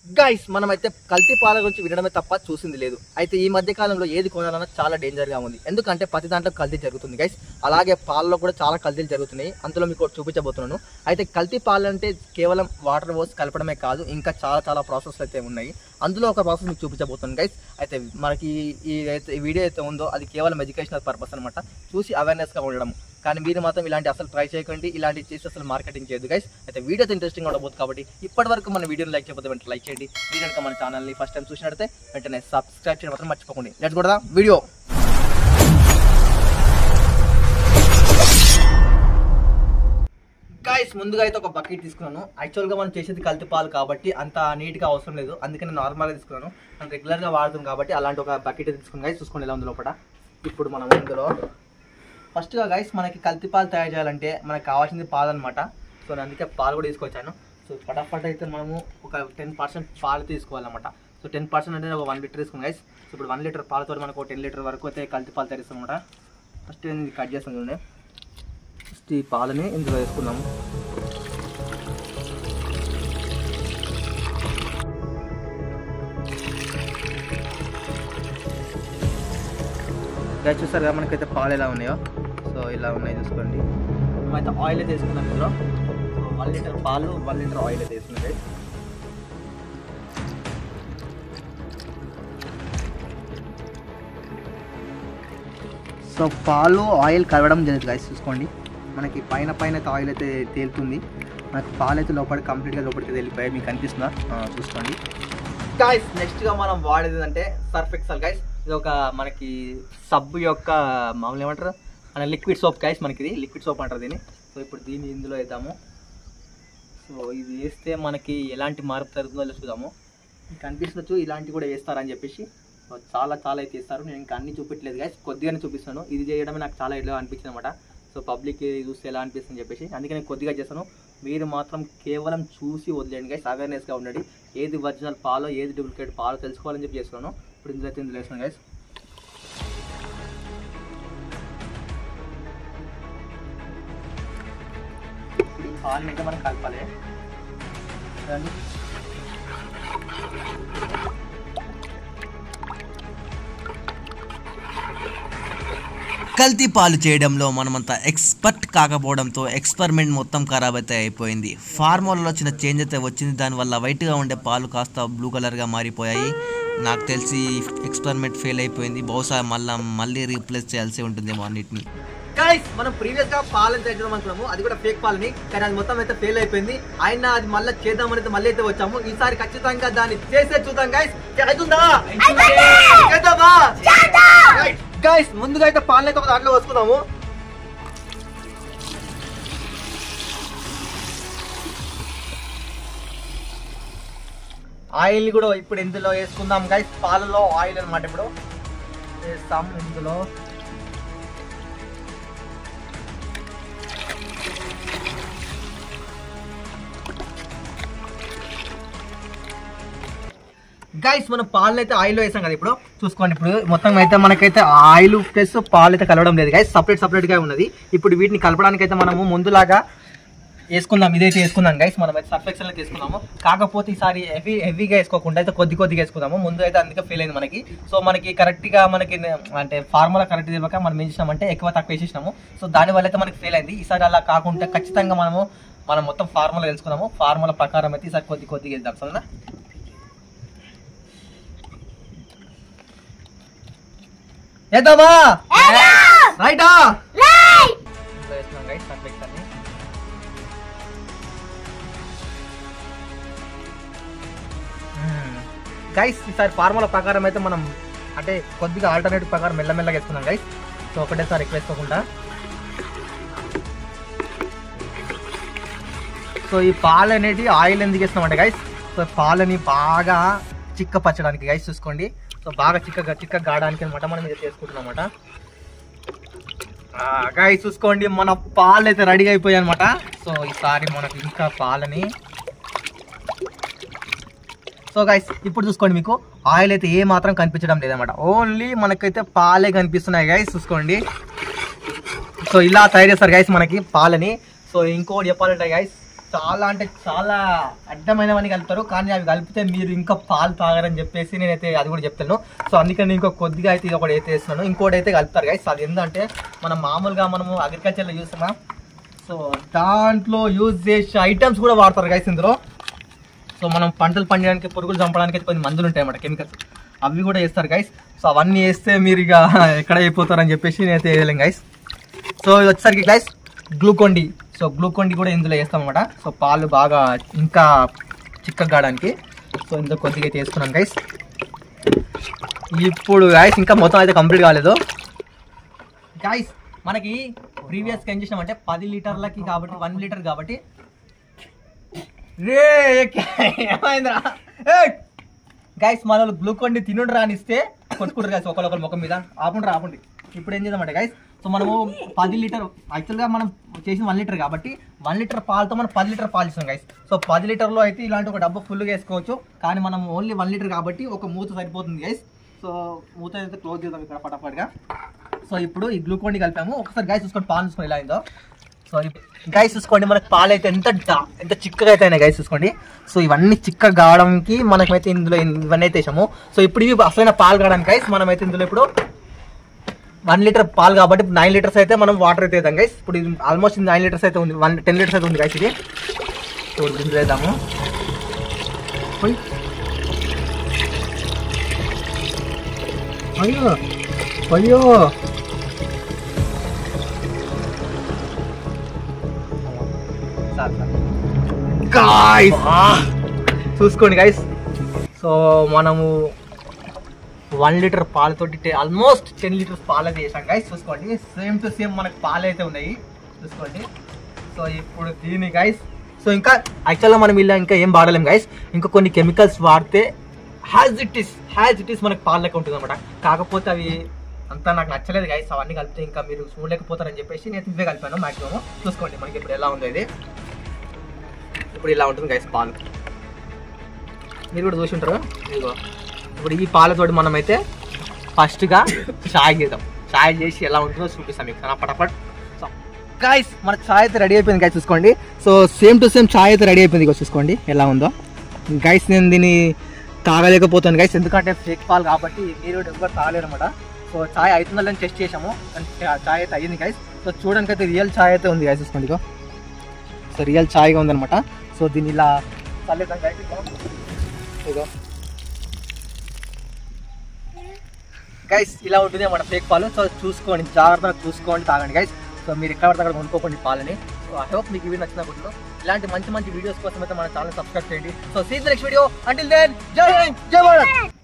Guys మనం అయితే కల్తీ పాల గురించి వినడమే తప్ప చూసింది లేదు అయితే ఈ మధ్య కాలంలో ఏది కొనాలన్నా చాలా డేంజర్ గా ఉంది ఎందుకంటే ప్రతి దాంట్లో కల్తీ జరుగుతుంది గైస్ అలాగే పాలలో కూడా చాలా కల్తీలు జరుగుతున్నాయి అందులో మీకు ఒకటి చూపించబోతున్నాను అయితే కల్తీ పాలు అంటే కేవలం వాటర్ పోసి కలపడమే కాదు ఇంకా చాలా చాలా ప్రాసెస్ అయితే ఉన్నాయి అందులో ఒక ప్రాసెస్ మీకు చూపించబోతున్నాను గైస్ అయితే మనకి ఈ అయితే ఈ వీడియో అయితే ఉందో అది కేవలం ఎడ్యుకేషనల్ పర్పస్ అనమాట చూసి అవేర్నెస్గా ఉండడం కానీ మీరు మాత్రం ఇలాంటి అసలు ట్రై చేయకండి ఇలాంటివి చేసి అసలు మార్కెటింగ్ చేయదు గైస్ అయితే వీడియో ఇంట్రెస్టింగ్ ఉండబోతుంది కాబట్టి ఇప్పటి వరకు మన వీడియోని లైక్ చేయకపోతే వెంటనే లైక్ చేయండి మీరు కనుక మన ఛానల్ని ఫస్ట్ టైం చూసినట్లయితే వెంటనే సబ్స్క్రైబ్ చేయడం మాత్రం మర్చిపోకండి లెట్స్ కూడా వీడియో గాయస్ ముందుగా అయితే ఒక బకెట్ తీసుకున్నాను యాక్చువల్గా మనం చేసేది కల్తీ పాలు కాబట్టి అంత నీట్గా అవసరం లేదు అందుకని నార్మల్గా తీసుకున్నాను మనం రెగ్యులర్గా వాడుతుంది కాబట్టి అలాంటి ఒక బకెట్ తీసుకుని గైస్ చూసుకోండి ఎలా ఉంది లోపల ఇప్పుడు మనం ఇందులో ఫస్ట్గా గైస్ మనకి కల్తీ పాలు తయారు చేయాలంటే మనకు కావాల్సింది పాలు అనమాట సో నేను అందుకే పాలు కూడా తీసుకొచ్చాను సో ఫటాఫట్ అయితే మనము ఒక టెన్ పర్సెంట్ పాలు తీసుకోవాలన్నమాట సో టెన్ పర్సెంట్ అంటే ఒక వన్ లీటర్ తీసుకుని గైస్ సో ఇప్పుడు వన్ లీటర్ పాలతో మనకు టెన్ లీటర్ వరకు అయితే కల్తీ పాలు తయారు చేస్తాం అనమాట ఫస్ట్ నేను కట్ చేస్తాను చూడండి ఫస్ట్ ఈ పాలని ఇందులో వేసుకుందాము ఇక్కడ చూసారు కదా మనకైతే పాలు ఎలా ఉన్నాయో సో ఇలా ఉన్నాయి చూసుకోండి అయితే ఆయిల్ అయితే వేసుకున్నాం ఇందులో సో వన్ లీటర్ పాలు వన్ లీటర్ ఆయిల్ అయితే వేసుకున్నది సో పాలు ఆయిల్ కలవడం జరుగుతుంది గైస్ చూసుకోండి మనకి పైన పైన అయితే ఆయిల్ అయితే తేలుతుంది మనకి పాలు అయితే లోపల కంప్లీట్గా లోపలికి వెళ్ళిపోయాయి మీకు కనిపిస్తుందా ఆ, చూసుకోండి గైస్ నెక్స్ట్గా మనం వాడేది అంటే సర్ఫ్ ఎక్సల్ గైస్ ఇది ఒక మనకి సబ్బు యొక్క మామూలు ఏమంటారు మన లిక్విడ్ సోప్ గైస్ మనకి ఇది లిక్విడ్ సోప్ అంటారు దీన్ని సో ఇప్పుడు దీన్ని ఇందులో వేద్దాము సో ఇది వేస్తే మనకి ఎలాంటి మార్పు జరుగుతుందో చూద్దాము మీకు కనిపిస్తచ్చు ఇలాంటివి కూడా వేస్తారని చెప్పేసి సో చాలా చాలా అయితే ఇస్తారు నేను ఇంకా అన్ని చూపించలేదు గైస్ కొద్దిగానే చూపిస్తాను ఇది చేయడమే నాకు చాలా ఇదిగా అనిపించింది అనమాట సో పబ్లిక్ చూస్తే ఎలా అనిపిస్తుంది చెప్పేసి అందుకే నేను కొద్దిగా చేస్తాను మీరు మాత్రం కేవలం చూసి వదిలేండి గైస్ అవేర్నెస్గా ఉండండి ఏది ఒరిజినల్ పాలో ఏది డూప్లికేట్ పాలో తెలుసుకోవాలని చెప్పి చేస్తున్నాను ఇప్పుడు ఇందులో అయితే ఇందులో వేస్తున్నాను గైస్ ఈ పాలని అయితే మనం కలపాలి చూడండి కల్తీ పాలు చేయడంలో మనమంతా ఎక్స్పర్ట్ కాకపోవడంతో ఎక్స్పెరిమెంట్ మొత్తం ఖరాబ్ అయితే అయిపోయింది ఫార్ములాలో చిన్న చేంజ్ అయితే వచ్చింది దానివల్ల వైట్గా ఉండే పాలు కాస్త బ్లూ కలర్గా మారిపోయాయి నాకు తెలిసి ఎక్స్పెరిమెంట్ ఫెయిల్ అయిపోయింది బహుశా మళ్ళీ మళ్ళీ రీప్లేస్ చేయాల్సి ఉంటుందేమో అన్నిటిని గైస్ మనం ప్రీవియస్ గా పాలను తెచ్చడం అనుకున్నాము అది కూడా ఫేక్ పాలని కానీ అది మొత్తం అయితే ఫెయిల్ అయిపోయింది అయినా అది మళ్ళీ చేద్దామని అయితే మళ్ళీ అయితే వచ్చాము ఈసారి ఖచ్చితంగా దాన్ని చేసే చూద్దాం గైస్ అవుతుందా చేద్దామా గైస్ ముందుగా అయితే పాలను అయితే ఒక దాంట్లో వసుకుందాము ఆయిల్ కూడా ఇప్పుడు ఇందులో వేసుకుందాం గైస్ పాలలో ఆయిల్ అన్నమాట ఇప్పుడు వేస్తాం ఇందులో గైస్ మనం పాలు అయితే ఆయిల్ వేసాం కదా ఇప్పుడు చూసుకోండి ఇప్పుడు మొత్తం అయితే మనకైతే ఆయిల్ ప్లస్ పాలు అయితే కలవడం లేదు గైస్ సపరేట్ సపరేట్ గా ఉన్నది ఇప్పుడు వీటిని కలపడానికి అయితే మనము ముందులాగా వేసుకుందాం ఇదైతే వేసుకుందాం గైస్ మనం అయితే సర్ఫ్ ఎక్సెల్ తీసుకుందాము కాకపోతే ఈసారి హెవీ హెవీగా వేసుకోకుండా అయితే కొద్ది కొద్దిగా వేసుకుందాము ముందు అయితే అందుకే ఫెయిల్ అయింది మనకి సో మనకి కరెక్ట్ గా మనకి అంటే ఫార్ములా కరెక్ట్ తెలియక మనం ఏం చేసినామంటే ఎక్కువ తక్కువ వేసేసినాము సో దాని వల్ల అయితే మనకి ఫెయిల్ అయింది ఈసారి అలా కాకుండా ఖచ్చితంగా మనము మనం మొత్తం ఫార్ములా తెలుసుకున్నాము ఫార్ములా ప్రకారం అయితే ఈసారి కొద్ది కొద్దిగా వేద్దాం సరేనా వేద్దామా రైటా వేస్తున్నాం గైస్ సర్ఫ్ ఎక్సెల్ని గైస్ ఈసారి ఫార్ములా ప్రకారం అయితే మనం అంటే కొద్దిగా ఆల్టర్నేటివ్ ప్రకారం మెల్లమెల్లగా వేసుకున్నాం గైస్ సో ఒకటేసారి ఎక్కువ వేసుకోకుండా సో ఈ పాలు అనేటి ఆయిల్ ఎందుకు వేస్తున్నామంటే గైస్ సో పాలని బాగా చిక్క పచ్చడానికి గైస్ చూసుకోండి సో బాగా చిక్కగా చిక్క గాడానికి అనమాట మనం ఇది చేసుకుంటున్నాం అనమాట గైస్ చూసుకోండి మన పాలు అయితే రెడీ అయిపోయాయి అనమాట సో ఈసారి మనకు ఇంకా పాలని సో గైస్ ఇప్పుడు చూసుకోండి మీకు ఆయిల్ అయితే ఏ మాత్రం కనిపించడం లేదన్నమాట ఓన్లీ మనకైతే పాలే కనిపిస్తున్నాయి గైస్ చూసుకోండి సో ఇలా తయారు చేస్తారు గైస్ మనకి పాలని సో ఇంకోటి చెప్పాలంటే గైస్ చాలా అంటే చాలా అడ్డమైనవన్నీ కలుపుతారు కానీ అవి కలిపితే మీరు ఇంకా పాలు తాగరని చెప్పేసి నేనైతే అది కూడా చెప్తాను సో అందుకని ఇంకో కొద్దిగా అయితే ఇది ఒకటి అయితే వేస్తున్నాను ఇంకోటి అయితే కలుపుతారు గైస్ అది ఏంటంటే మనం మామూలుగా మనము అగ్రికల్చర్లో చూస్తామా సో దాంట్లో యూజ్ చేసే ఐటమ్స్ కూడా వాడతారు గైస్ ఇందులో సో మనం పంటలు పండడానికి పురుగులు చంపడానికి అయితే కొన్ని మందులు ఉంటాయి అన్నమాట కెమికల్స్ అవి కూడా వేస్తారు గైస్ సో అవన్నీ వేస్తే మీరు ఇక ఎక్కడ అయిపోతారని చెప్పేసి నేనైతే వేయలేం గైస్ సో ఇది వచ్చేసరికి గైస్ గ్లూకోండి సో గ్లూకోండి కూడా ఇందులో వేస్తాం అనమాట సో పాలు బాగా ఇంకా చిక్కగా కావడానికి సో ఇందులో కొద్దిగా అయితే వేసుకున్నాం గైస్ ఇప్పుడు గైస్ ఇంకా మొత్తం అయితే కంప్లీట్ కాలేదు గైస్ మనకి ప్రీవియస్గా ఏం చేసినామంటే పది లీటర్లకి కాబట్టి వన్ లీటర్ కాబట్టి రే ఏమైందిరా గైస్ మన వాళ్ళు గ్లూకోండి తినుడు రానిస్తే కొట్టుకుంటారు గైస్ ఒకరొకరు ముఖం మీద ఆపండి ఆపండి ఇప్పుడు ఏం చేద్దామంటే గైస్ సో మనము పది లీటర్ యాక్చువల్గా మనం చేసిన వన్ లీటర్ కాబట్టి వన్ లీటర్ పాలతో మనం పది లీటర్ పాలు ఇస్తాం గైస్ సో పది లీటర్లో అయితే ఇలాంటి ఒక డబ్బా ఫుల్గా వేసుకోవచ్చు కానీ మనం ఓన్లీ వన్ లీటర్ కాబట్టి ఒక మూత సరిపోతుంది గైస్ సో మూత అయితే క్లోజ్ చేద్దాం ఇక్కడ ఫటాఫట్గా సో ఇప్పుడు ఈ గ్లూకోండి కలిపాము ఒకసారి గైస్ చూసుకొని పాలు చూసుకొని ఎలా అయిందో సో గైస్ చూసుకోండి మనకి పాలు అయితే ఎంత డా- ఎంత చిక్కగా అయితే గైస్ చూసుకోండి సో ఇవన్నీ చిక్కగా కావడానికి మనమైతే ఇందులో ఇన్- ఇవన్నీ అయితే వేసాము సో ఇప్పుడు ఇవి అసలైన పాలు కావడానికి గైస్ మనం అయితే ఇందులో ఇప్పుడు వన్ లీటర్ పాలు కాబట్టి నైన్ లీటర్స్ అయితే మనం వాటర్ అయితే వేద్దాం గైస్ ఇప్పుడు ఆల్మోస్ట్ నైన్ లీటర్స్ అయితే ఉంది వన్ టెన్ లీటర్స్ అయితే ఉంది గైస్ ఇది సో ఇప్పుడు ఇందులో వేద్దాము ఓయ్. అయ్యో అయ్యో గాయ్స్ చూసుకోండి గైస్ సో మనము వన్ లీటర్ పాలతోటి ఆల్మోస్ట్ టెన్ లీటర్స్ పాలు అయితే చేసాం గైస్ చూసుకోండి సేమ్ టు సేమ్ మనకు పాలు అయితే ఉన్నాయి చూసుకోండి సో ఇప్పుడు దీని గైస్ సో ఇంకా యాక్చువల్గా మనం ఇలా ఇంకా ఏం వాడలేం గైస్ ఇంకా కొన్ని కెమికల్స్ వాడితే as it is as it is మనకి పాలు లెక్క ఉంటుంది అనమాట కాకపోతే అవి అంతా నాకు నచ్చలేదు గైస్ అవన్నీ కలిపితే ఇంకా మీరు చూడలేకపోతారని చెప్పేసి నేను ఇవే కలిపాను మాక్సిమం చూసుకోండి మనకి ఇప్పుడు ఎలా ఉందో ఇది ఇప్పుడు ఇలా ఉంటుంది గైస్ పాలు మీరు కూడా చూసి ఉంటారు ఇదిగో ఇప్పుడు ఈ పాలతోటి మనమైతే ఫస్ట్గా చాయ్ చేద్దాం చాయ్ చేసి ఎలా ఉంటుందో చూపిస్తాం మీకు నా పటపట్ గాయస్ మన చాయ్ అయితే రెడీ అయిపోయింది గాయస్ చూసుకోండి సో సేమ్ టు సేమ్ చాయ్ అయితే రెడీ అయిపోయింది ఇగో చూసుకోండి ఎలా ఉందో గైస్ నేను దీన్ని తాగలేకపోతాను గైస్ ఎందుకంటే ఫేక్ పాలు కాబట్టి మీరు కూడా ఎవ్వరు తాగలేరు అనమాట సో చాయ్ అవుతుందో లేని టెస్ట్ చేసాము అంటే ఆ చాయ్ అయితే అయ్యింది గైస్ సో చూడడానికి అయితే రియల్ చాయ్ అయితే ఉంది గైస్ చూసుకోండి ఇగో సో రియల్ చాయ్గా ఉందన్నమాట సో దీన్ని ఇలా చల్లేద్దాం guys ఇగో. ఇగో గైస్ ఇలా ఉంటుంది మన ఫేక్ పాలు సో చూసుకోండి జాగ్రత్తగా చూసుకోండి తాగండి గైస్ సో మీరు ఎక్కడ పడితే అక్కడ కొనుక్కోకండి పాలని సో ఐ హోప్ మీకు ఇవి నచ్చిన గుడ్లో ఇలాంటి మంచి మంచి వీడియోస్ కోసం అయితే మన ఛానల్ సబ్స్క్రైబ్ చేయండి so sees next video until then Jai Hind జై భారత్